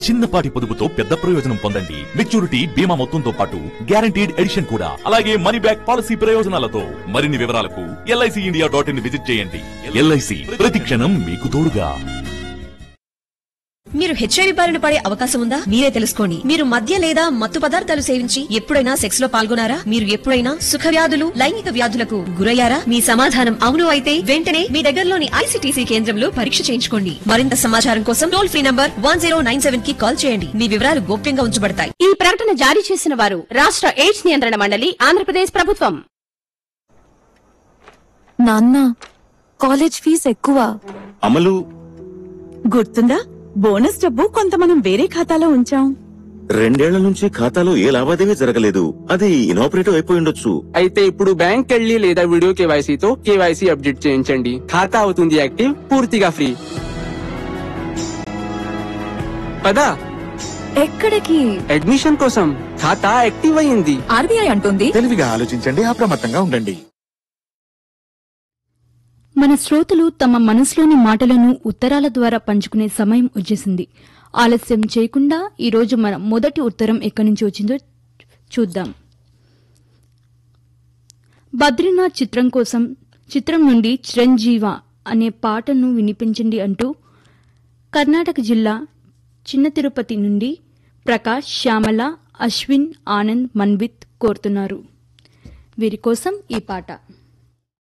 చిన్నపాటి పొదుపుతో పెద్ద ప్రయోజనం పొందండి మెచ్యూరిటీ బీమా మొత్తంతో పాటు గ్యారంటీడ్ ఎడిషన్ కూడా అలాగే మనీ బ్యాక్ పాలసీ ప్రయోజనాలతో మరిన్ని వివరాలకు LIC India dot in visit చేయండి ఎల్ఐసి ప్రతి క్షణం మీకు తోడుగా మీరు హెచ్ఐవి బారిన పడే అవకాశం ఉందా మీరే తెలుసుకోండి మీరు మద్య లేదా మత్తు పదార్థాలు సేవించి ఎప్పుడైనా సెక్స్ లో పాల్గొనారా మీరు ఎప్పుడైనా సుఖ వ్యాధులు లైంగిక వ్యాధులకు గురయ్యారా మీ సమాధానం అవును అయితే వెంటనే మీ దగ్గరలోని ఐసిటీసీ కేంద్రంలో పరీక్ష చేయించుకోండి మరింత సమాచారం కోసం టోల్ ఫ్రీ నంబర్ వన్ కి కాల్ చేయండి మీ వివరాలు గోప్యంగా ఉంచబడతాయి ఈ ప్రకటన జారీ చేసిన వారు రాష్ట్ర ఎయిడ్స్ నియంత్రణ మండలి ఆంధ్రప్రదేశ్ ప్రభుత్వం నాన్న కాలేజ్ ఫీజు ఎక్కువ అమలు గుర్తుందా బోనస్ డబ్బు కొంత మనం వేరే ఖాతాలో ఉంచాం రెండేళ్ల నుంచి ఖాతాలో ఏ లావాదేవీ జరగలేదు అది ఇనాపరేటివ్ అయిపోయి ఉండొచ్చు అయితే ఇప్పుడు బ్యాంక్ వెళ్ళి లేదా వీడియో కేవైసీతో కేవైసీ అప్డేట్ చేయించండి ఖాతా అవుతుంది యాక్టివ్ పూర్తిగా ఫ్రీ పదా ఎక్కడికి అడ్మిషన్ కోసం ఖాతా యాక్టివ్ అయింది ఆర్బీఐ అంటుంది తెలివిగా ఆలోచించండి అప్రమత్తంగా ఉండండి మన శ్రోతలు తమ మనసులోని మాటలను ఉత్తరాల ద్వారా పంచుకునే సమయం వచ్చేసింది ఆలస్యం చేయకుండా ఈరోజు మన మొదటి ఉత్తరం ఎక్కడి నుంచి వచ్చిందో చూద్దాం బద్రీనాథ్ చిత్రం కోసం చిత్రం నుండి చిరంజీవ అనే పాటను వినిపించండి అంటూ కర్ణాటక జిల్లా చిన్న తిరుపతి నుండి ప్రకాష్ శ్యామల అశ్విన్ ఆనంద్ మన్విత్ కోరుతున్నారు వీరి కోసం ఈ పాట